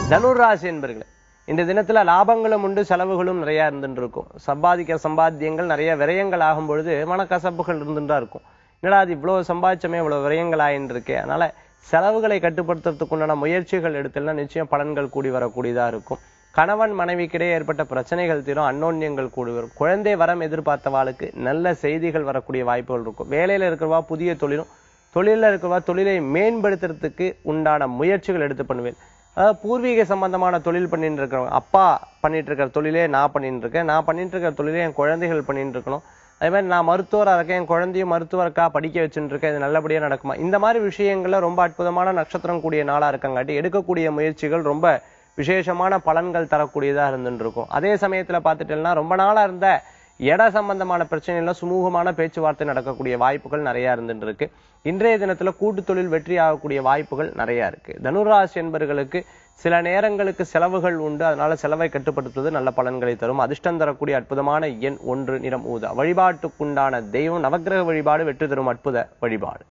தனுராசி என்பர்களே இந்த தினத்துல லாபங்களும் உண்டு செலவுகளும் நிறைய இருந்துட்டு இருக்கும் சம்பாதிக்கிற சம்பாத்தியங்கள் நிறைய விரயங்கள் ஆகும் பொழுது மனக்கசப்புகள் இருந்துட்டா இருக்கும் என்னடா அது இவ்வளவு சம்பாதிச்சமே இவ்வளவு விரயங்கள் ஆயின்னு இருக்கே அதனால செலவுகளை கட்டுப்படுத்துறதுக்கு உண்டான முயற்சிகள் எடுத்தெல்லாம் நிச்சயம் பலன்கள் கூடி வரக்கூடியதா இருக்கும் கணவன் மனைவிக்கிடையே ஏற்பட்ட பிரச்சனைகள் தீரும் அன்னோன்யங்கள் கூடி வரும் குழந்தை வரம் எதிர்பார்த்தவாளுக்கு நல்ல செய்திகள் வரக்கூடிய வாய்ப்புகள் இருக்கும் வேலையில இருக்கிறவா புதிய தொழிலும் தொழிலில் இருக்கிறவா தொழிலை மேம்படுத்துறதுக்கு உண்டான முயற்சிகள் எடுத்து பண்ணுவேன் அதாவது பூர்வீக சம்பந்தமான தொழில் பண்ணிட்டு இருக்கிறவங்க அப்பா பண்ணிட்டு இருக்கிற தொழிலே நான் பண்ணிட்டு இருக்கேன் நான் பண்ணிட்டு இருக்கிற தொழிலே என் குழந்தைகள் பண்ணிட்டு இருக்கணும் அதே மாதிரி நான் மருத்துவராக இருக்கேன் என் குழந்தையும் மருத்துவருக்கா படிக்க வச்சுட்டு இருக்கேன் இது நல்லபடியா நடக்குமா இந்த மாதிரி விஷயங்கள்ல ரொம்ப அற்புதமான நட்சத்திரம் கூடிய நாளா இருக்கங்காட்டி எடுக்கக்கூடிய முயற்சிகள் ரொம்ப விசேஷமான பலன்கள் தரக்கூடியதா இருந்துட்டு இருக்கும் அதே சமயத்துல பார்த்துட்டேன்னா ரொம்ப நாளா இருந்த இட சம்பந்தமான பிரச்சனைகள்ல சுமூகமான பேச்சுவார்த்தை நடக்கக்கூடிய வாய்ப்புகள் நிறைய இருந்துட்டு இருக்கு இன்றைய தினத்துல கூட்டு தொழில் வெற்றி ஆகக்கூடிய வாய்ப்புகள் நிறைய இருக்கு தனுராசி என்பவர்களுக்கு சில நேரங்களுக்கு செலவுகள் உண்டு அதனால செலவை கட்டுப்படுத்துவது நல்ல பலன்களை தரும் அதிர்ஷ்டம் தரக்கூடிய அற்புதமான எண் ஒன்று நிறம் ஊதா வழிபாட்டுக்குண்டான தெய்வம் நவக்கிரக வழிபாடு வெற்றி தரும் அற்புத வழிபாடு